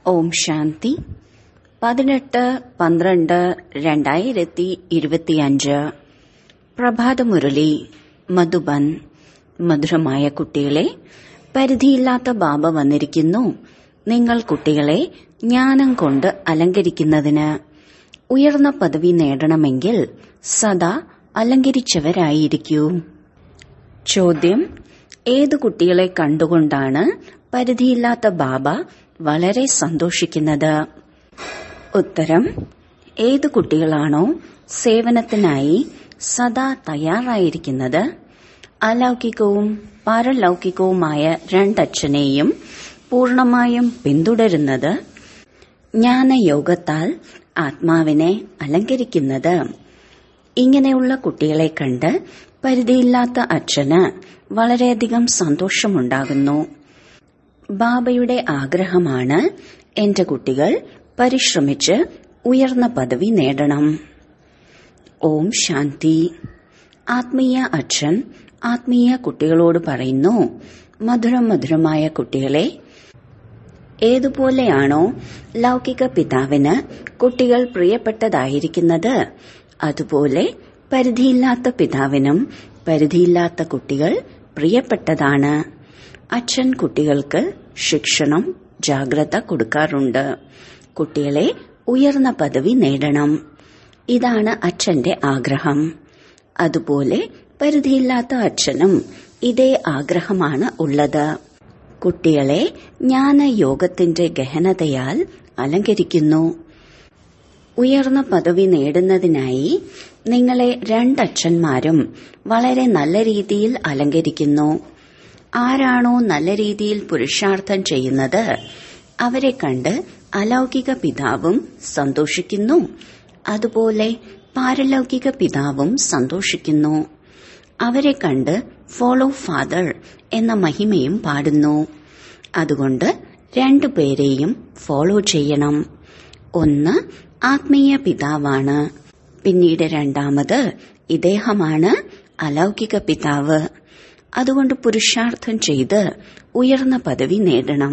ഓം ശാന്തി പതിനെട്ട് പന്ത്രണ്ട് രണ്ടായിരത്തി ഇരുപത്തിയഞ്ച് പ്രഭാതമുരളി മധുബൻ മധുരമായ കുട്ടികളെ പരിധിയില്ലാത്ത ബാബ വന്നിരിക്കുന്നു നിങ്ങൾ കുട്ടികളെ ജ്ഞാനം കൊണ്ട് അലങ്കരിക്കുന്നതിന് ഉയർന്ന പദവി നേടണമെങ്കിൽ സദാ അലങ്കരിച്ചവരായിരിക്കൂ ചോദ്യം ഏത് കുട്ടികളെ കണ്ടുകൊണ്ടാണ് പരിധിയില്ലാത്ത ബാബ വളരെ സന്തോഷിക്കുന്നത് ഉത്തരം ഏത് കുട്ടികളാണോ സേവനത്തിനായി സദാ തയ്യാറായിരിക്കുന്നത് അലൗകികവും പാരലൗകികവുമായ രണ്ടച്ഛനെയും പൂർണമായും പിന്തുടരുന്നത് ജ്ഞാനയോഗത്താൽ ആത്മാവിനെ അലങ്കരിക്കുന്നത് ഇങ്ങനെയുള്ള കുട്ടികളെ കണ്ട് പരിധിയില്ലാത്ത അച്ഛന് വളരെയധികം സന്തോഷമുണ്ടാകുന്നു ബാബയുടെ ആഗ്രഹമാണ് എന്റെ കുട്ടികൾ പരിശ്രമിച്ച് ഉയർന്ന പദവി നേടണം ഓം ശാന്തി ആത്മീയ അച്ഛൻ ആത്മീയ കുട്ടികളോട് പറയുന്നു മധുരം മധുരമായ കുട്ടികളെ ഏതുപോലെയാണോ ലൗകിക പിതാവിന് കുട്ടികൾ പ്രിയപ്പെട്ടതായിരിക്കുന്നത് അതുപോലെ പരിധിയില്ലാത്ത പിതാവിനും പരിധിയില്ലാത്ത കുട്ടികൾ പ്രിയപ്പെട്ടതാണ് അച്ഛൻ കുട്ടികൾക്ക് ശിക്ഷണം ജാഗ്രത കൊടുക്കാറുണ്ട് കുട്ടികളെ ഉയർന്ന പദവി നേടണം ഇതാണ് അച്ഛന്റെ ആഗ്രഹം അതുപോലെ പരിധിയില്ലാത്ത അച്ഛനും ഇതേ ആഗ്രഹമാണ് ഉള്ളത് കുട്ടികളെ ജ്ഞാനയോഗത്തിന്റെ ഗഹനതയാൽ അലങ്കരിക്കുന്നു ഉയർന്ന പദവി നേടുന്നതിനായി നിങ്ങളെ രണ്ടച്ഛന്മാരും വളരെ നല്ല രീതിയിൽ അലങ്കരിക്കുന്നു ആരാണോ നല്ല രീതിയിൽ പുരുഷാർത്ഥം ചെയ്യുന്നത് അവരെ കണ്ട് അലൗകിക പിതാവും സന്തോഷിക്കുന്നു അതുപോലെ പാരലൗകിക പിതാവും സന്തോഷിക്കുന്നു അവരെ കണ്ട് ഫോളോ ഫാദർ എന്ന മഹിമയും പാടുന്നു അതുകൊണ്ട് രണ്ടുപേരെയും ഫോളോ ചെയ്യണം ഒന്ന് ആത്മീയ പിതാവാണ് പിന്നീട് രണ്ടാമത് ഇദ്ദേഹമാണ് അലൗകിക പിതാവ് അതുകൊണ്ട് പുരുഷാർത്ഥം ചെയ്ത് ഉയർന്ന പദവി നേടണം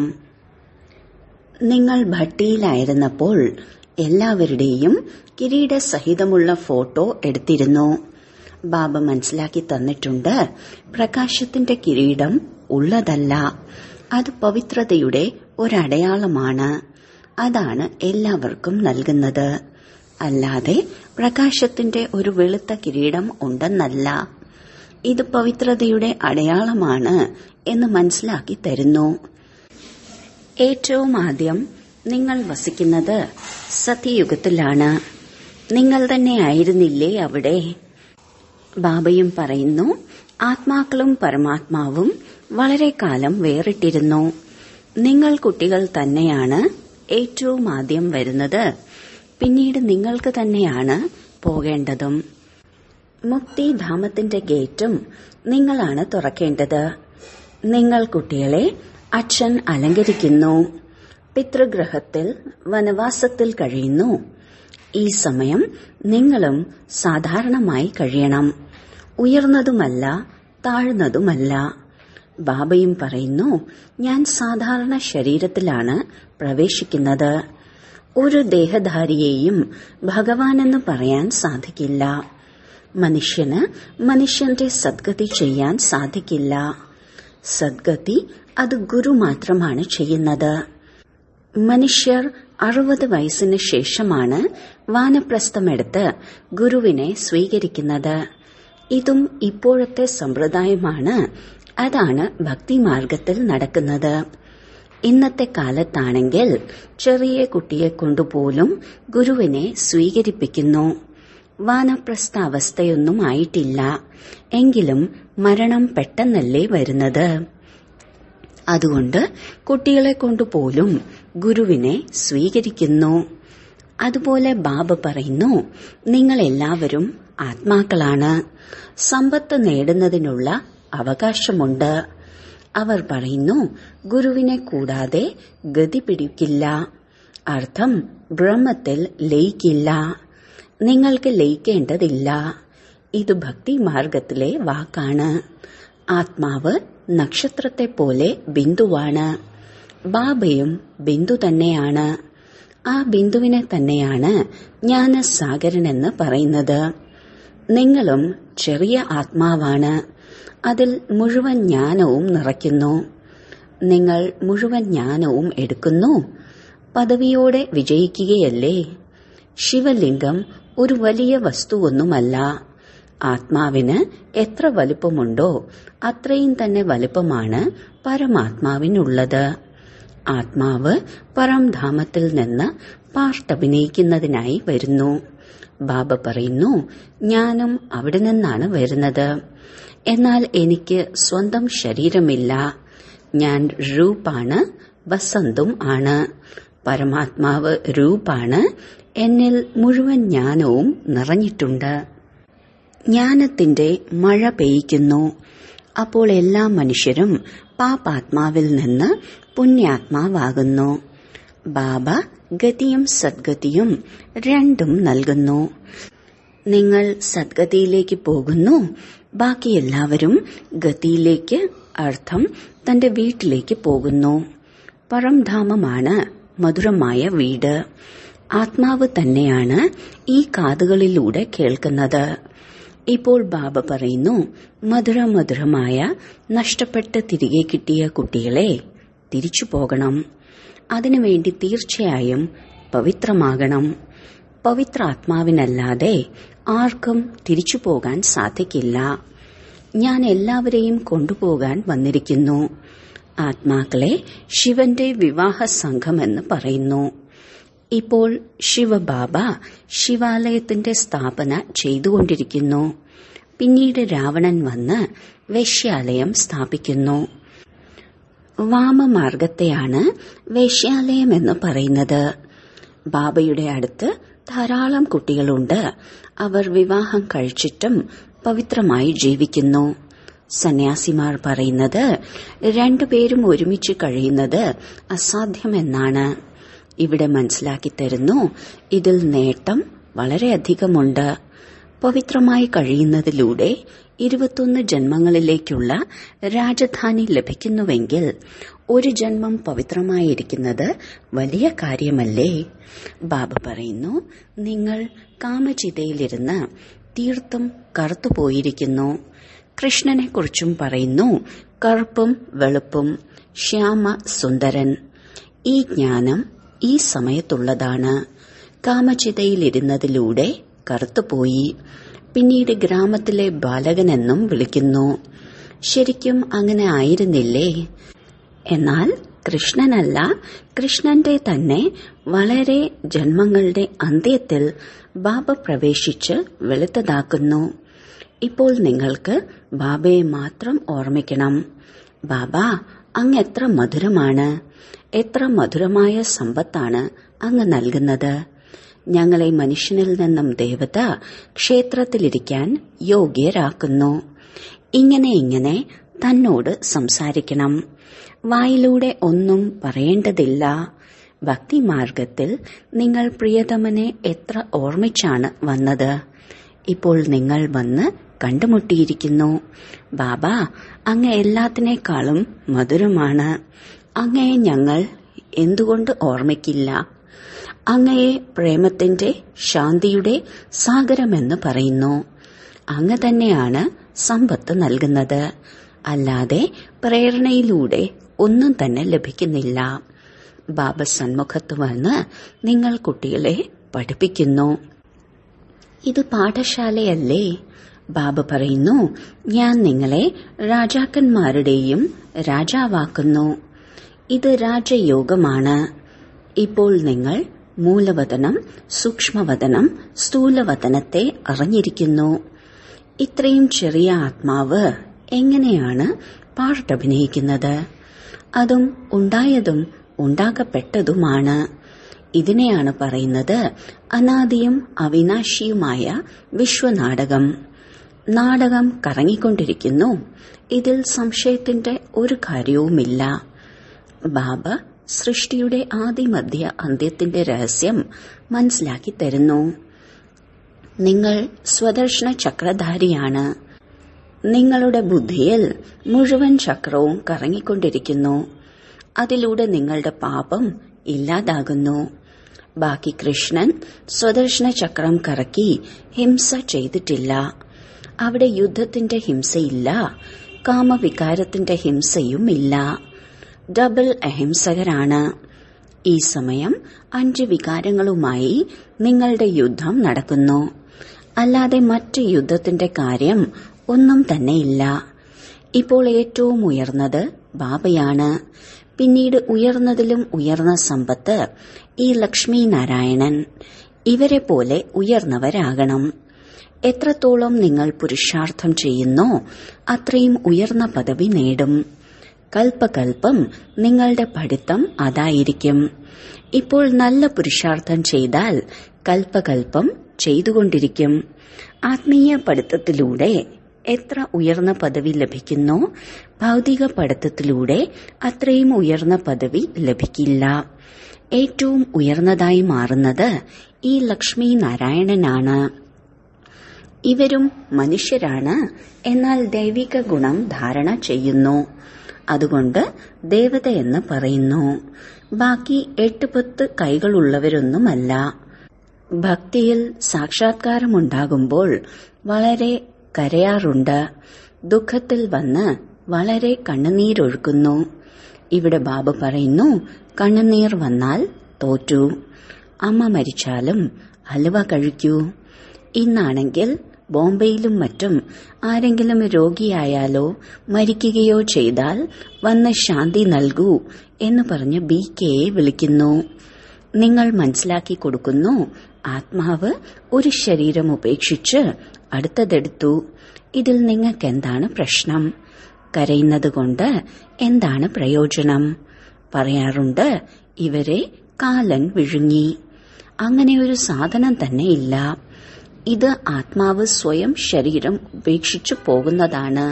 നിങ്ങൾ ഭട്ടിയിലായിരുന്നപ്പോൾ എല്ലാവരുടെയും കിരീട സഹിതമുള്ള ഫോട്ടോ എടുത്തിരുന്നു ബാബ മനസ്സിലാക്കി തന്നിട്ടുണ്ട് പ്രകാശത്തിന്റെ കിരീടം ഉള്ളതല്ല അത് പവിത്രതയുടെ ഒരടയാളമാണ് അതാണ് എല്ലാവർക്കും നൽകുന്നത് അല്ലാതെ പ്രകാശത്തിന്റെ ഒരു വെളുത്ത കിരീടം ഉണ്ടെന്നല്ല ഇത് പവിത്രതയുടെ അടയാളമാണ് എന്ന് മനസ്സിലാക്കി തരുന്നു ഏറ്റവും ആദ്യം നിങ്ങൾ വസിക്കുന്നത് സത്യയുഗത്തിലാണ് നിങ്ങൾ തന്നെ ആയിരുന്നില്ലേ അവിടെ ബാബയും പറയുന്നു ആത്മാക്കളും പരമാത്മാവും വളരെ കാലം വേറിട്ടിരുന്നു നിങ്ങൾ കുട്ടികൾ തന്നെയാണ് ഏറ്റവും ആദ്യം വരുന്നത് പിന്നീട് നിങ്ങൾക്ക് തന്നെയാണ് പോകേണ്ടതും മുക്തിധാമത്തിന്റെ ഗേറ്റും നിങ്ങളാണ് തുറക്കേണ്ടത് നിങ്ങൾ കുട്ടികളെ അച്ഛൻ അലങ്കരിക്കുന്നു പിതൃഗ്രഹത്തിൽ വനവാസത്തിൽ കഴിയുന്നു ഈ സമയം നിങ്ങളും സാധാരണമായി കഴിയണം ഉയർന്നതുമല്ല താഴ്ന്നതുമല്ല ബാബയും പറയുന്നു ഞാൻ സാധാരണ ശരീരത്തിലാണ് പ്രവേശിക്കുന്നത് ഒരു ദേഹധാരിയെയും ഭഗവാനെന്ന് പറയാൻ സാധിക്കില്ല മനുഷ്യന് മനുഷ്യന്റെ സദ്ഗതി ചെയ്യാൻ സാധിക്കില്ല സദ്ഗതി അത് ഗുരു മാത്രമാണ് ചെയ്യുന്നത് മനുഷ്യർ അറുപത് വയസ്സിന് ശേഷമാണ് വാനപ്രസ്ഥമെടുത്ത് ഗുരുവിനെ സ്വീകരിക്കുന്നത് ഇതും ഇപ്പോഴത്തെ സമ്പ്രദായമാണ് അതാണ് ഭക്തിമാർഗത്തിൽ നടക്കുന്നത് ഇന്നത്തെ കാലത്താണെങ്കിൽ ചെറിയ കുട്ടിയെ കൊണ്ടുപോലും ഗുരുവിനെ സ്വീകരിപ്പിക്കുന്നു വാനപ്രസ്ഥ അവസ്ഥയൊന്നും ആയിട്ടില്ല എങ്കിലും മരണം പെട്ടെന്നല്ലേ വരുന്നത് അതുകൊണ്ട് കുട്ടികളെ കൊണ്ടുപോലും ഗുരുവിനെ സ്വീകരിക്കുന്നു അതുപോലെ ബാബ പറയുന്നു നിങ്ങൾ എല്ലാവരും ആത്മാക്കളാണ് സമ്പത്ത് നേടുന്നതിനുള്ള അവകാശമുണ്ട് അവർ പറയുന്നു ഗുരുവിനെ കൂടാതെ ഗതി പിടിക്കില്ല അർത്ഥം ബ്രഹ്മത്തിൽ ലയിക്കില്ല നിങ്ങൾക്ക് ലയിക്കേണ്ടതില്ല ഇത് ഭക്തി മാർഗത്തിലെ വാക്കാണ് ആത്മാവ് നക്ഷത്രത്തെ പോലെ ബിന്ദുവാണ് ബാബയും ബിന്ദു തന്നെയാണ് ആ ബിന്ദുവിനെ തന്നെയാണ് ജ്ഞാനസാഗരൻ എന്ന് പറയുന്നത് നിങ്ങളും ചെറിയ ആത്മാവാണ് അതിൽ മുഴുവൻ ജ്ഞാനവും നിറയ്ക്കുന്നു നിങ്ങൾ മുഴുവൻ ജ്ഞാനവും എടുക്കുന്നു പദവിയോടെ വിജയിക്കുകയല്ലേ ശിവലിംഗം ഒരു വലിയ വസ്തുവൊന്നുമല്ല ആത്മാവിന് എത്ര വലുപ്പമുണ്ടോ അത്രയും തന്നെ വലുപ്പമാണ് പരമാത്മാവിനുള്ളത് ആത്മാവ് പരംധാമത്തിൽ നിന്ന് പാർട്ടഭിനയിക്കുന്നതിനായി വരുന്നു ബാബ പറയുന്നു ഞാനും അവിടെ നിന്നാണ് വരുന്നത് എന്നാൽ എനിക്ക് സ്വന്തം ശരീരമില്ല ഞാൻ രൂപാണ് വസന്തും ആണ് പരമാത്മാവ് രൂപാണ് എന്നിൽ മുഴുവൻ ജ്ഞാനവും നിറഞ്ഞിട്ടുണ്ട് ജ്ഞാനത്തിന്റെ മഴ പെയ്യ്ക്കുന്നു അപ്പോൾ എല്ലാ മനുഷ്യരും പാപാത്മാവിൽ നിന്ന് പുണ്യാത്മാവാകുന്നു ബാബ ഗതിയും സദ്ഗതിയും രണ്ടും നൽകുന്നു നിങ്ങൾ സദ്ഗതിയിലേക്ക് പോകുന്നു ബാക്കി എല്ലാവരും ഗതിയിലേക്ക് അർത്ഥം തന്റെ വീട്ടിലേക്ക് പോകുന്നു പരംധാമമാണ് മധുരമായ വീട് ആത്മാവ് തന്നെയാണ് ഈ കാതുകളിലൂടെ കേൾക്കുന്നത് ഇപ്പോൾ ബാബ പറയുന്നു മധുര മധുരമായ നഷ്ടപ്പെട്ട് തിരികെ കിട്ടിയ കുട്ടികളെ തിരിച്ചു പോകണം അതിനുവേണ്ടി തീർച്ചയായും പവിത്രമാകണം പവിത്ര ആത്മാവിനല്ലാതെ ആർക്കും തിരിച്ചു പോകാൻ സാധിക്കില്ല ഞാൻ എല്ലാവരെയും കൊണ്ടുപോകാൻ വന്നിരിക്കുന്നു ആത്മാക്കളെ ശിവന്റെ വിവാഹ സംഘമെന്ന് പറയുന്നു ഇപ്പോൾ ശിവബാബ ശിവാലയത്തിന്റെ സ്ഥാപന ചെയ്തുകൊണ്ടിരിക്കുന്നു പിന്നീട് രാവണൻ വന്ന് വേശ്യാലയം സ്ഥാപിക്കുന്നു വാമമാർഗത്തെയാണ് വേശ്യാലയം എന്ന് പറയുന്നത് ബാബയുടെ അടുത്ത് ധാരാളം കുട്ടികളുണ്ട് അവർ വിവാഹം കഴിച്ചിട്ടും പവിത്രമായി ജീവിക്കുന്നു സന്യാസിമാർ പറയുന്നത് രണ്ടുപേരും ഒരുമിച്ച് കഴിയുന്നത് അസാധ്യമെന്നാണ് ഇവിടെ മനസ്സിലാക്കി തരുന്നു ഇതിൽ നേട്ടം വളരെയധികമുണ്ട് പവിത്രമായി കഴിയുന്നതിലൂടെ ഇരുപത്തൊന്ന് ജന്മങ്ങളിലേക്കുള്ള രാജധാനി ലഭിക്കുന്നുവെങ്കിൽ ഒരു ജന്മം പവിത്രമായിരിക്കുന്നത് വലിയ കാര്യമല്ലേ ബാബ പറയുന്നു നിങ്ങൾ കാമചിതയിലിരുന്ന് തീർത്തും കറുത്തുപോയിരിക്കുന്നു കൃഷ്ണനെ കുറിച്ചും പറയുന്നു കറുപ്പും വെളുപ്പും ശ്യാമ സുന്ദരൻ ഈ ജ്ഞാനം ഈ സമയത്തുള്ളതാണ് കാമചിതയിലിരുന്നതിലൂടെ കറുത്തുപോയി പിന്നീട് ഗ്രാമത്തിലെ ബാലകനെന്നും വിളിക്കുന്നു ശരിക്കും അങ്ങനെ ആയിരുന്നില്ലേ എന്നാൽ കൃഷ്ണനല്ല കൃഷ്ണന്റെ തന്നെ വളരെ ജന്മങ്ങളുടെ അന്ത്യത്തിൽ ബാബ പ്രവേശിച്ച് വെളുത്തതാക്കുന്നു ഇപ്പോൾ നിങ്ങൾക്ക് ബാബയെ മാത്രം ഓർമ്മിക്കണം ബാബ അങ്ങ് എത്ര മധുരമാണ് എത്ര മധുരമായ സമ്പത്താണ് അങ്ങ് നൽകുന്നത് ഞങ്ങളെ മനുഷ്യനിൽ നിന്നും ദേവത ക്ഷേത്രത്തിലിരിക്കാൻ യോഗ്യരാക്കുന്നു ഇങ്ങനെ ഇങ്ങനെ തന്നോട് സംസാരിക്കണം വായിലൂടെ ഒന്നും പറയേണ്ടതില്ല ഭക്തിമാർഗത്തിൽ നിങ്ങൾ പ്രിയതമനെ എത്ര ഓർമ്മിച്ചാണ് വന്നത് ഇപ്പോൾ നിങ്ങൾ വന്ന് കണ്ടുമുട്ടിയിരിക്കുന്നു ബാബ അങ്ങ് എല്ലാത്തിനേക്കാളും മധുരമാണ് അങ്ങയെ ഞങ്ങൾ എന്തുകൊണ്ട് ഓർമ്മിക്കില്ല അങ്ങയെ പ്രേമത്തിന്റെ ശാന്തിയുടെ സാഗരമെന്ന് പറയുന്നു അങ്ങ് തന്നെയാണ് സമ്പത്ത് നൽകുന്നത് അല്ലാതെ പ്രേരണയിലൂടെ ഒന്നും തന്നെ ലഭിക്കുന്നില്ല ബാബ സന്മുഖത്ത് വന്ന് നിങ്ങൾ കുട്ടികളെ പഠിപ്പിക്കുന്നു ഇത് പാഠശാലയല്ലേ ബാബ പറയുന്നു ഞാൻ നിങ്ങളെ രാജാക്കന്മാരുടെയും രാജാവാക്കുന്നു ഇത് രാജയോഗമാണ് ഇപ്പോൾ നിങ്ങൾ മൂലവതനം സൂക്ഷ്മവതനം സ്ഥൂലവതനത്തെ അറിഞ്ഞിരിക്കുന്നു ഇത്രയും ചെറിയ ആത്മാവ് എങ്ങനെയാണ് പാട്ടഭിനയിക്കുന്നത് അതും ഉണ്ടായതും ഉണ്ടാകപ്പെട്ടതുമാണ് ഇതിനെയാണ് പറയുന്നത് അനാദിയും അവിനാശിയുമായ വിശ്വനാടകം നാടകം കറങ്ങിക്കൊണ്ടിരിക്കുന്നു ഇതിൽ സംശയത്തിന്റെ ഒരു കാര്യവുമില്ല ബാബ സൃഷ്ടിയുടെ ആദിമധ്യ അന്ത്യത്തിന്റെ രഹസ്യം മനസ്സിലാക്കി തരുന്നു നിങ്ങൾ സ്വദർശന ചക്രധാരിയാണ് നിങ്ങളുടെ ബുദ്ധിയിൽ മുഴുവൻ ചക്രവും കറങ്ങിക്കൊണ്ടിരിക്കുന്നു അതിലൂടെ നിങ്ങളുടെ പാപം ഇല്ലാതാകുന്നു ബാക്കി കൃഷ്ണൻ സ്വദർശന ചക്രം കറക്കി ഹിംസ ചെയ്തിട്ടില്ല അവിടെ യുദ്ധത്തിന്റെ ഹിംസയില്ല കാമവികാരത്തിന്റെ ഹിംസയും ഇല്ല ഡബിൾ അഹിംസകരാണ് ഈ സമയം അഞ്ച് വികാരങ്ങളുമായി നിങ്ങളുടെ യുദ്ധം നടക്കുന്നു അല്ലാതെ മറ്റ് യുദ്ധത്തിന്റെ കാര്യം ഒന്നും തന്നെയില്ല ഇപ്പോൾ ഏറ്റവും ഉയർന്നത് ബാബയാണ് പിന്നീട് ഉയർന്നതിലും ഉയർന്ന സമ്പത്ത് ഈ ലക്ഷ്മി നാരായണൻ ഇവരെ പോലെ ഉയർന്നവരാകണം എത്രത്തോളം നിങ്ങൾ പുരുഷാർത്ഥം ചെയ്യുന്നോ അത്രയും ഉയർന്ന പദവി നേടും കൽപ്പകൽപ്പം നിങ്ങളുടെ പഠിത്തം അതായിരിക്കും ഇപ്പോൾ നല്ല പുരുഷാർത്ഥം ചെയ്താൽ കൽപ്പകൽപ്പം ചെയ്തുകൊണ്ടിരിക്കും ആത്മീയ പഠിത്തത്തിലൂടെ എത്ര ഉയർന്ന പദവി ലഭിക്കുന്നോ ഭൗതിക പഠിത്തത്തിലൂടെ അത്രയും ഉയർന്ന പദവി ലഭിക്കില്ല ഏറ്റവും ഉയർന്നതായി മാറുന്നത് ഈ ലക്ഷ്മി നാരായണനാണ് ഇവരും മനുഷ്യരാണ് എന്നാൽ ദൈവിക ഗുണം ധാരണ ചെയ്യുന്നു അതുകൊണ്ട് ദേവതയെന്ന് പറയുന്നു ബാക്കി എട്ട് പത്ത് കൈകളുള്ളവരൊന്നുമല്ല ഭക്തിയിൽ സാക്ഷാത്കാരമുണ്ടാകുമ്പോൾ വളരെ കരയാറുണ്ട് ദുഃഖത്തിൽ വന്ന് വളരെ കണ്ണുനീരൊഴുക്കുന്നു ഇവിടെ ബാബു പറയുന്നു കണ്ണുനീർ വന്നാൽ തോറ്റു അമ്മ മരിച്ചാലും ഹലുവ കഴിക്കൂ ഇന്നാണെങ്കിൽ ബോംബെയിലും മറ്റും ആരെങ്കിലും രോഗിയായാലോ മരിക്കുകയോ ചെയ്താൽ വന്ന് ശാന്തി നൽകൂ എന്ന് പറഞ്ഞ് ബി കെയെ വിളിക്കുന്നു നിങ്ങൾ മനസ്സിലാക്കി കൊടുക്കുന്നു ആത്മാവ് ഒരു ശരീരം ഉപേക്ഷിച്ച് അടുത്തതെടുത്തു ഇതിൽ നിങ്ങൾക്ക് എന്താണ് പ്രശ്നം കരയുന്നത് കൊണ്ട് എന്താണ് പ്രയോജനം പറയാറുണ്ട് ഇവരെ കാലൻ വിഴുങ്ങി അങ്ങനെ ഒരു സാധനം തന്നെ ഇല്ല ഇത് ആത്മാവ് സ്വയം ശരീരം ഉപേക്ഷിച്ചു പോകുന്നതാണ്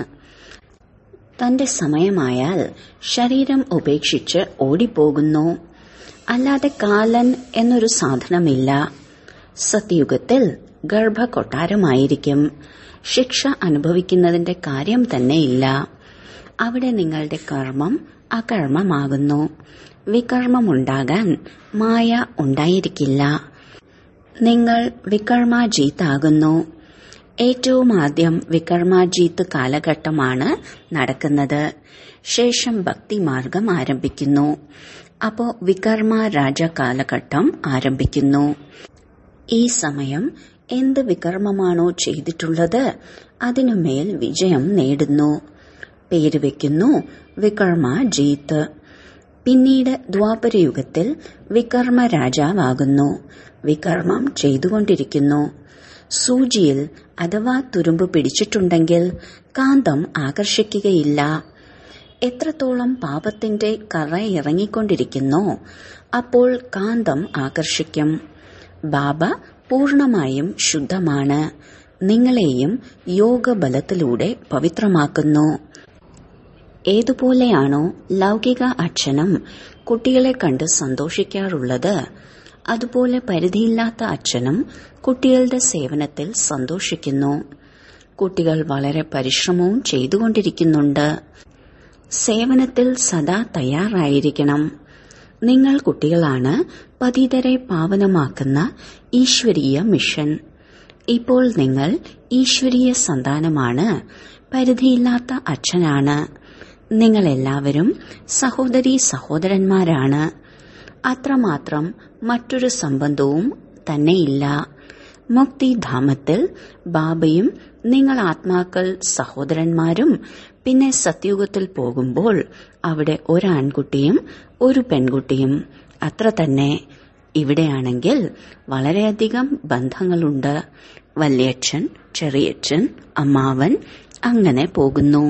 തന്റെ സമയമായാൽ ശരീരം ഉപേക്ഷിച്ച് ഓടിപ്പോകുന്നു അല്ലാതെ കാലൻ എന്നൊരു സാധനമില്ല സത്യുഗത്തിൽ ഗർഭകൊട്ടാരമായിരിക്കും ശിക്ഷ അനുഭവിക്കുന്നതിന്റെ കാര്യം തന്നെയില്ല അവിടെ നിങ്ങളുടെ കർമ്മം അകർമ്മമാകുന്നു വികർമ്മമുണ്ടാകാൻ മായ ഉണ്ടായിരിക്കില്ല നിങ്ങൾ വികർമാജീത്താകുന്നു ഏറ്റവും ആദ്യം വികർമാജീത്ത് കാലഘട്ടമാണ് നടക്കുന്നത് ശേഷം ഭക്തിമാർഗം ആരംഭിക്കുന്നു അപ്പോ വികർമ്മ രാജ കാലഘട്ടം ആരംഭിക്കുന്നു ഈ സമയം എന്ത് വികർമ്മമാണോ ചെയ്തിട്ടുള്ളത് അതിനുമേൽ വിജയം നേടുന്നു പേര് വെക്കുന്നു വികർമ്മ ജീത്ത് പിന്നീട് ദ്വാപരയുഗത്തിൽ വികർമ്മ രാജാവാകുന്നു വികർമ്മം ചെയ്തുകൊണ്ടിരിക്കുന്നു സൂചിയിൽ അഥവാ തുരുമ്പ് പിടിച്ചിട്ടുണ്ടെങ്കിൽ കാന്തം ആകർഷിക്കുകയില്ല എത്രത്തോളം പാപത്തിന്റെ കറ ഇറങ്ങിക്കൊണ്ടിരിക്കുന്നോ അപ്പോൾ കാന്തം ആകർഷിക്കും ബാബ പൂർണമായും ശുദ്ധമാണ് നിങ്ങളെയും യോഗബലത്തിലൂടെ പവിത്രമാക്കുന്നു ഏതുപോലെയാണോ ലൗകിക അച്ഛനും കുട്ടികളെ കണ്ട് സന്തോഷിക്കാറുള്ളത് അതുപോലെ പരിധിയില്ലാത്ത അച്ഛനും കുട്ടികളുടെ സേവനത്തിൽ സന്തോഷിക്കുന്നു കുട്ടികൾ വളരെ പരിശ്രമവും ചെയ്തുകൊണ്ടിരിക്കുന്നുണ്ട് സേവനത്തിൽ സദാ തയ്യാറായിരിക്കണം നിങ്ങൾ കുട്ടികളാണ് പതിതരെ പാവനമാക്കുന്ന ഈശ്വരീയ മിഷൻ ഇപ്പോൾ നിങ്ങൾ ഈശ്വരീയ സന്താനമാണ് പരിധിയില്ലാത്ത അച്ഛനാണ് നിങ്ങളെല്ലാവരും സഹോദരീ സഹോദരന്മാരാണ് അത്രമാത്രം മറ്റൊരു സംബന്ധവും തന്നെയില്ല മുക്തിധാമത്തിൽ ബാബയും നിങ്ങൾ ആത്മാക്കൾ സഹോദരന്മാരും പിന്നെ സത്യുഗത്തിൽ പോകുമ്പോൾ അവിടെ ഒരു ആൺകുട്ടിയും ഒരു പെൺകുട്ടിയും അത്ര തന്നെ ഇവിടെയാണെങ്കിൽ വളരെയധികം ബന്ധങ്ങളുണ്ട് വല്യച്ഛൻ ചെറിയച്ഛൻ അമ്മാവൻ അങ്ങനെ പോകുന്നു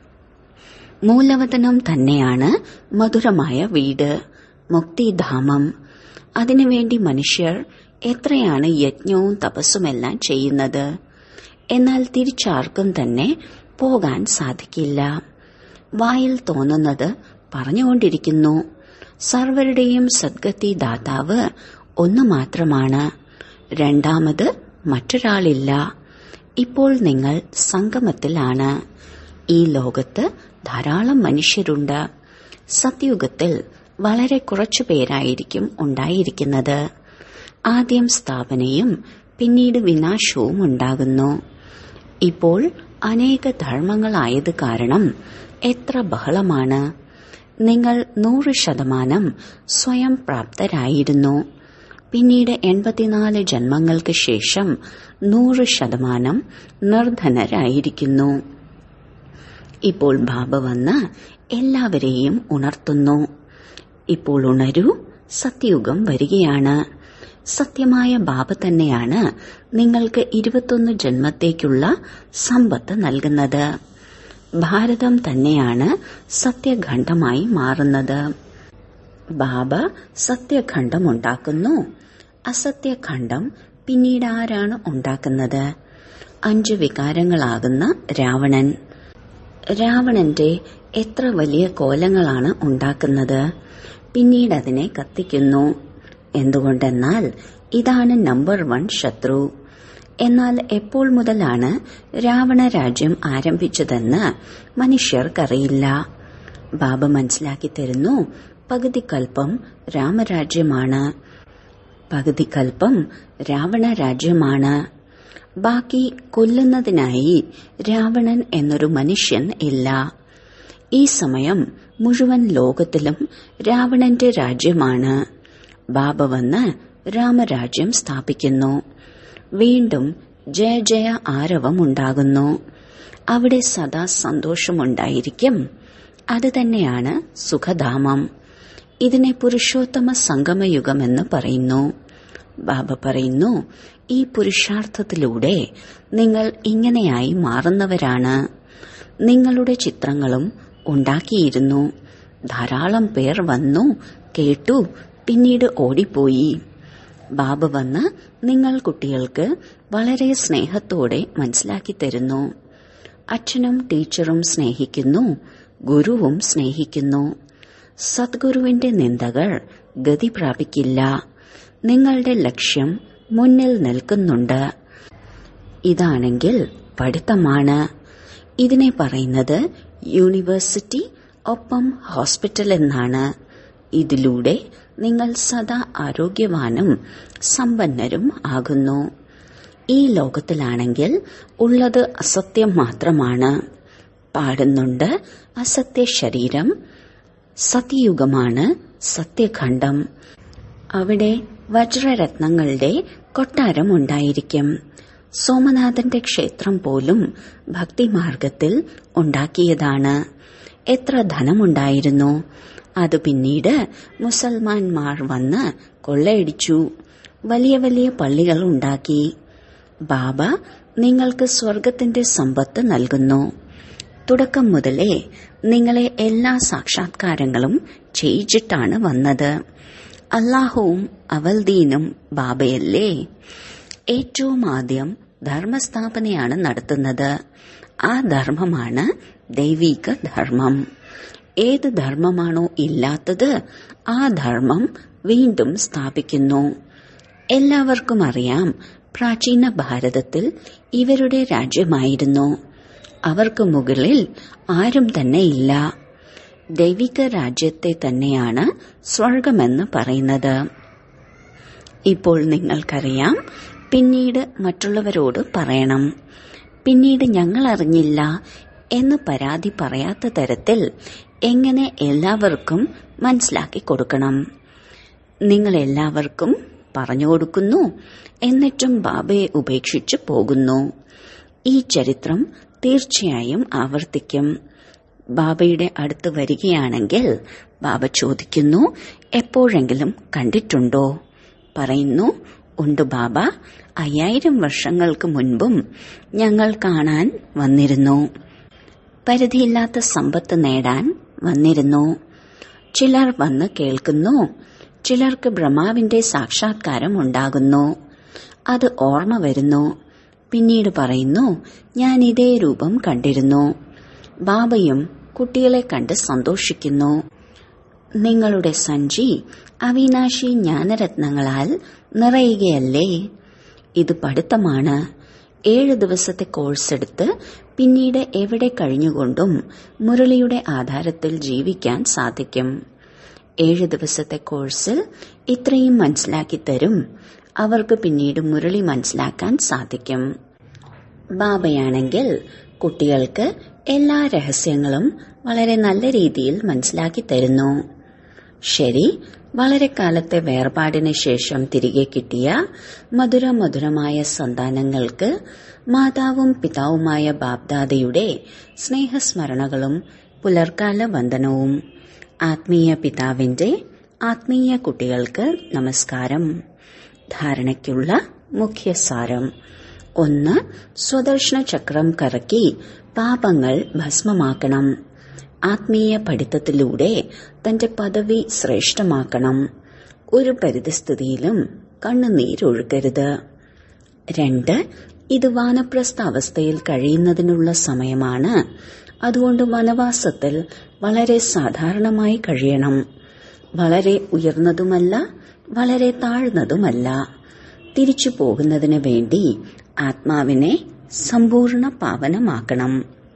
മൂലവതനം തന്നെയാണ് മധുരമായ വീട് മുക്തിധാമം അതിനുവേണ്ടി മനുഷ്യർ എത്രയാണ് യജ്ഞവും തപസ്സുമെല്ലാം ചെയ്യുന്നത് എന്നാൽ തിരിച്ചാർക്കും തന്നെ പോകാൻ സാധിക്കില്ല വായിൽ തോന്നുന്നത് പറഞ്ഞുകൊണ്ടിരിക്കുന്നു സർവരുടെയും സദ്ഗതി ദാതാവ് ഒന്നു മാത്രമാണ് രണ്ടാമത് മറ്റൊരാളില്ല ഇപ്പോൾ നിങ്ങൾ സംഗമത്തിലാണ് ഈ ലോകത്ത് ധാരാളം മനുഷ്യരുണ്ട് സത്യുഗത്തിൽ വളരെ കുറച്ചു പേരായിരിക്കും ഉണ്ടായിരിക്കുന്നത് ആദ്യം സ്ഥാപനയും പിന്നീട് വിനാശവും ഉണ്ടാകുന്നു ഇപ്പോൾ അനേക ധർമ്മങ്ങളായത് കാരണം എത്ര ബഹളമാണ് നിങ്ങൾ നൂറ് ശതമാനം സ്വയം പ്രാപ്തരായിരുന്നു പിന്നീട് എൺപത്തിനാല് ജന്മങ്ങൾക്ക് ശേഷം നൂറ് ശതമാനം നിർധനരായിരിക്കുന്നു ഇപ്പോൾ ബാബ വന്ന് എല്ലാവരെയും ഉണർത്തുന്നു ഇപ്പോൾ ഉണരൂ സത്യയുഗം വരികയാണ് സത്യമായ ബാബ തന്നെയാണ് നിങ്ങൾക്ക് ഇരുപത്തൊന്ന് ജന്മത്തേക്കുള്ള സമ്പത്ത് നൽകുന്നത് ഭാരതം തന്നെയാണ് സത്യഖണ്ഡമായി മാറുന്നത് ബാബ സത്യഖണ്ഡം ഉണ്ടാക്കുന്നു അസത്യഖണ്ഡം പിന്നീട് ആരാണ് ഉണ്ടാക്കുന്നത് അഞ്ച് വികാരങ്ങളാകുന്ന രാവണൻ രാവണന്റെ എത്ര വലിയ കോലങ്ങളാണ് ഉണ്ടാക്കുന്നത് പിന്നീട് അതിനെ കത്തിക്കുന്നു എന്തുകൊണ്ടെന്നാൽ ഇതാണ് നമ്പർ വൺ ശത്രു എന്നാൽ എപ്പോൾ മുതലാണ് രാവണ രാജ്യം ആരംഭിച്ചതെന്ന് മനുഷ്യർക്കറിയില്ല ബാബ മനസ്സിലാക്കി തരുന്നു പകുതി കൽപ്പം രാമരാജ്യമാണ് പകുതി കൽപ്പം രാവണ രാജ്യമാണ് ബാക്കി കൊല്ലുന്നതിനായി രാവണൻ എന്നൊരു മനുഷ്യൻ ഇല്ല ഈ സമയം മുഴുവൻ ലോകത്തിലും രാവണന്റെ രാജ്യമാണ് ബാബ വന്ന് രാമരാജ്യം സ്ഥാപിക്കുന്നു വീണ്ടും ജയ ജയ ആരവമുണ്ടാകുന്നു അവിടെ സദാ സന്തോഷമുണ്ടായിരിക്കും അത് തന്നെയാണ് സുഖധാമം ഇതിനെ പുരുഷോത്തമ സംഗമയുഗമെന്ന് പറയുന്നു ബാബ പറയുന്നു ഈ പുരുഷാർത്ഥത്തിലൂടെ നിങ്ങൾ ഇങ്ങനെയായി മാറുന്നവരാണ് നിങ്ങളുടെ ചിത്രങ്ങളും ഉണ്ടാക്കിയിരുന്നു ധാരാളം പേർ വന്നു കേട്ടു പിന്നീട് ഓടിപ്പോയി ബാബ വന്ന് നിങ്ങൾ കുട്ടികൾക്ക് വളരെ സ്നേഹത്തോടെ മനസ്സിലാക്കി തരുന്നു അച്ഛനും ടീച്ചറും സ്നേഹിക്കുന്നു ഗുരുവും സ്നേഹിക്കുന്നു സദ്ഗുരുവിന്റെ നിന്ദകൾ ഗതി പ്രാപിക്കില്ല നിങ്ങളുടെ ലക്ഷ്യം മുന്നിൽ നിൽക്കുന്നുണ്ട് ഇതാണെങ്കിൽ പഠിത്തമാണ് ഇതിനെ പറയുന്നത് യൂണിവേഴ്സിറ്റി ഒപ്പം ഹോസ്പിറ്റൽ എന്നാണ് ഇതിലൂടെ നിങ്ങൾ സദാ ആരോഗ്യവാനും സമ്പന്നരും ആകുന്നു ഈ ലോകത്തിലാണെങ്കിൽ ഉള്ളത് അസത്യം മാത്രമാണ് പാടുന്നുണ്ട് അസത്യ ശരീരം സത്യയുഗമാണ് സത്യഖണ്ഡം അവിടെ വജ്രരത്നങ്ങളുടെ കൊട്ടാരം ഉണ്ടായിരിക്കും സോമനാഥന്റെ ക്ഷേത്രം പോലും ഭക്തിമാർഗത്തിൽ ഉണ്ടാക്കിയതാണ് എത്ര ധനമുണ്ടായിരുന്നു അത് പിന്നീട് മുസൽമാൻമാർ വന്ന് കൊള്ളയടിച്ചു വലിയ വലിയ പള്ളികൾ ഉണ്ടാക്കി ബാബ നിങ്ങൾക്ക് സ്വർഗത്തിന്റെ സമ്പത്ത് നൽകുന്നു തുടക്കം മുതലേ നിങ്ങളെ എല്ലാ സാക്ഷാത്കാരങ്ങളും ചെയ്യിച്ചിട്ടാണ് വന്നത് അള്ളാഹുവും അവൽദീനും ബാബയല്ലേ ഏറ്റവും ആദ്യം ധർമ്മസ്ഥാപനയാണ് നടത്തുന്നത് ആ ധർമ്മമാണ് ദൈവിക ധർമ്മം ഏത് ധർമ്മമാണോ ഇല്ലാത്തത് ആ ധർമ്മം വീണ്ടും സ്ഥാപിക്കുന്നു എല്ലാവർക്കും അറിയാം പ്രാചീന ഭാരതത്തിൽ ഇവരുടെ രാജ്യമായിരുന്നു അവർക്ക് മുകളിൽ ആരും തന്നെ ഇല്ല ദൈവിക രാജ്യത്തെ തന്നെയാണ് സ്വർഗമെന്ന് പറയുന്നത് ഇപ്പോൾ നിങ്ങൾക്കറിയാം പിന്നീട് മറ്റുള്ളവരോട് പറയണം പിന്നീട് ഞങ്ങൾ അറിഞ്ഞില്ല എന്ന് പരാതി പറയാത്ത തരത്തിൽ എങ്ങനെ എല്ലാവർക്കും മനസ്സിലാക്കി കൊടുക്കണം നിങ്ങൾ എല്ലാവർക്കും പറഞ്ഞു കൊടുക്കുന്നു എന്നിട്ടും ബാബയെ ഉപേക്ഷിച്ച് പോകുന്നു ഈ ചരിത്രം തീർച്ചയായും ആവർത്തിക്കും ബാബയുടെ അടുത്ത് വരികയാണെങ്കിൽ ബാബ ചോദിക്കുന്നു എപ്പോഴെങ്കിലും കണ്ടിട്ടുണ്ടോ പറയുന്നു ഉണ്ട് ബാബ അയ്യായിരം വർഷങ്ങൾക്ക് മുൻപും ഞങ്ങൾ കാണാൻ വന്നിരുന്നു പരിധിയില്ലാത്ത സമ്പത്ത് നേടാൻ വന്നിരുന്നു ചിലർ വന്ന് കേൾക്കുന്നു ചിലർക്ക് ബ്രഹ്മാവിന്റെ സാക്ഷാത്കാരം ഉണ്ടാകുന്നു അത് ഓർമ്മ വരുന്നു പിന്നീട് പറയുന്നു ഞാൻ ഇതേ രൂപം കണ്ടിരുന്നു ബാബയും കുട്ടികളെ കണ്ട് സന്തോഷിക്കുന്നു നിങ്ങളുടെ സഞ്ചി അവിനാശി ജ്ഞാനരത്നങ്ങളാൽ നിറയുകയല്ലേ ഇത് പഠിത്തമാണ് ഏഴ് ദിവസത്തെ കോഴ്സ് എടുത്ത് പിന്നീട് എവിടെ കഴിഞ്ഞുകൊണ്ടും മുരളിയുടെ ആധാരത്തിൽ ജീവിക്കാൻ സാധിക്കും ഏഴ് ദിവസത്തെ കോഴ്സിൽ ഇത്രയും മനസ്സിലാക്കി തരും അവർക്ക് പിന്നീട് മുരളി മനസ്സിലാക്കാൻ സാധിക്കും ബാബയാണെങ്കിൽ കുട്ടികൾക്ക് എല്ലാ രഹസ്യങ്ങളും വളരെ നല്ല രീതിയിൽ മനസ്സിലാക്കി തരുന്നു ശരി വളരെ കാലത്തെ വേർപാടിന് ശേഷം തിരികെ കിട്ടിയ മധുര മധുരമായ സന്താനങ്ങൾക്ക് മാതാവും പിതാവുമായ ബാബ്ദാദയുടെ സ്നേഹസ്മരണകളും പുലർക്കാല വന്ദനവും ആത്മീയ പിതാവിന്റെ ആത്മീയ കുട്ടികൾക്ക് നമസ്കാരം ധാരണയ്ക്കുള്ള മുഖ്യസാരം ഒന്ന് സ്വദർശന ചക്രം കറക്കി പാപങ്ങൾ ഭസ്മമാക്കണം ആത്മീയ പഠിത്തത്തിലൂടെ തന്റെ പദവി ശ്രേഷ്ഠമാക്കണം ഒരു പരിതസ്ഥിതിയിലും കണ്ണുനീരൊഴുക്കരുത് രണ്ട് ഇത് വാനപ്രസ്ഥ അവസ്ഥയിൽ കഴിയുന്നതിനുള്ള സമയമാണ് അതുകൊണ്ട് വനവാസത്തിൽ വളരെ സാധാരണമായി കഴിയണം വളരെ ഉയർന്നതുമല്ല വളരെ താഴ്ന്നതുമല്ല തിരിച്ചു പോകുന്നതിന് വേണ്ടി ആത്മാവിനെ സമ്പൂർണ്ണ പാവനമാക്കണം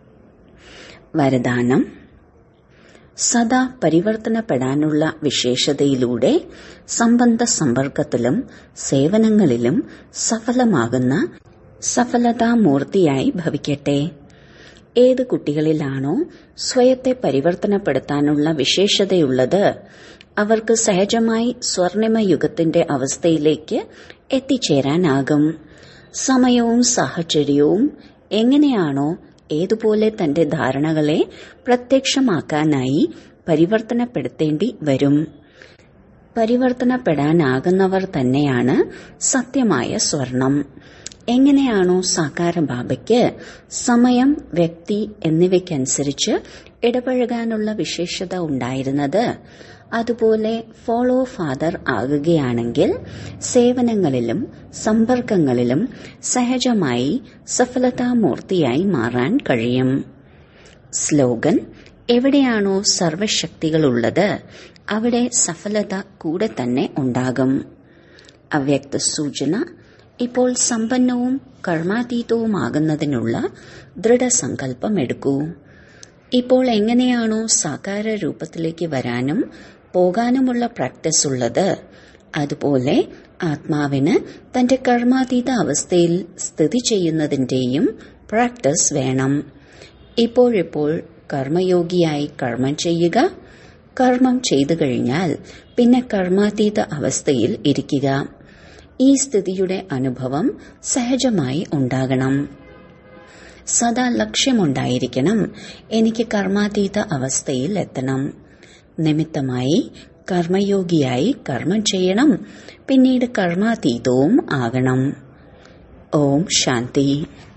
വരദാനം സദാ പരിവർത്തനപ്പെടാനുള്ള വിശേഷതയിലൂടെ സംബന്ധ സമ്പർക്കത്തിലും സേവനങ്ങളിലും സഫലമാകുന്ന സഫലതാമൂർത്തിയായി ഭവിക്കട്ടെ ഏത് കുട്ടികളിലാണോ സ്വയത്തെ പരിവർത്തനപ്പെടുത്താനുള്ള വിശേഷതയുള്ളത് അവർക്ക് സഹജമായി സ്വർണിമ യുഗത്തിന്റെ അവസ്ഥയിലേക്ക് എത്തിച്ചേരാനാകും സമയവും സാഹചര്യവും എങ്ങനെയാണോ ഏതുപോലെ തന്റെ ധാരണകളെ പ്രത്യക്ഷമാക്കാനായി പരിവർത്തനപ്പെടുത്തേണ്ടി വരും പരിവർത്തനപ്പെടാനാകുന്നവർ തന്നെയാണ് സത്യമായ സ്വർണം എങ്ങനെയാണോ സാകാര ബാബയ്ക്ക് സമയം വ്യക്തി എന്നിവയ്ക്കനുസരിച്ച് ഇടപഴകാനുള്ള വിശേഷത ഉണ്ടായിരുന്നത് അതുപോലെ ഫോളോ ഫാദർ ആകുകയാണെങ്കിൽ സേവനങ്ങളിലും സമ്പർക്കങ്ങളിലും സഹജമായി സഫലതാമൂർത്തിയായി മാറാൻ കഴിയും സ്ലോഗൻ എവിടെയാണോ സർവശക്തികളുള്ളത് അവിടെ സഫലത കൂടെ തന്നെ ഉണ്ടാകും അവ്യക്ത സൂചന ഇപ്പോൾ സമ്പന്നവും കർമാതീതവുമാകുന്നതിനുള്ള ദൃഢസങ്കല്പം എടുക്കൂ ഇപ്പോൾ എങ്ങനെയാണോ സാകാര രൂപത്തിലേക്ക് വരാനും പോകാനുമുള്ള പ്രാക്ടീസ് ഉള്ളത് അതുപോലെ ആത്മാവിന് തന്റെ കർമാതീത അവസ്ഥയിൽ സ്ഥിതി ചെയ്യുന്നതിന്റെയും പ്രാക്ടീസ് വേണം ഇപ്പോഴിപ്പോൾ കർമ്മയോഗിയായി കർമ്മം ചെയ്യുക കർമ്മം ചെയ്തു കഴിഞ്ഞാൽ പിന്നെ കർമാതീത അവസ്ഥയിൽ ഇരിക്കുക ഈ സ്ഥിതിയുടെ അനുഭവം സഹജമായി ഉണ്ടാകണം സദാ ലക്ഷ്യമുണ്ടായിരിക്കണം എനിക്ക് കർമാതീത അവസ്ഥയിൽ എത്തണം നിമിത്തമായി കർമ്മയോഗിയായി കർമ്മം ചെയ്യണം പിന്നീട് കർമാതീതവും ആകണം ഓം ശാന്തി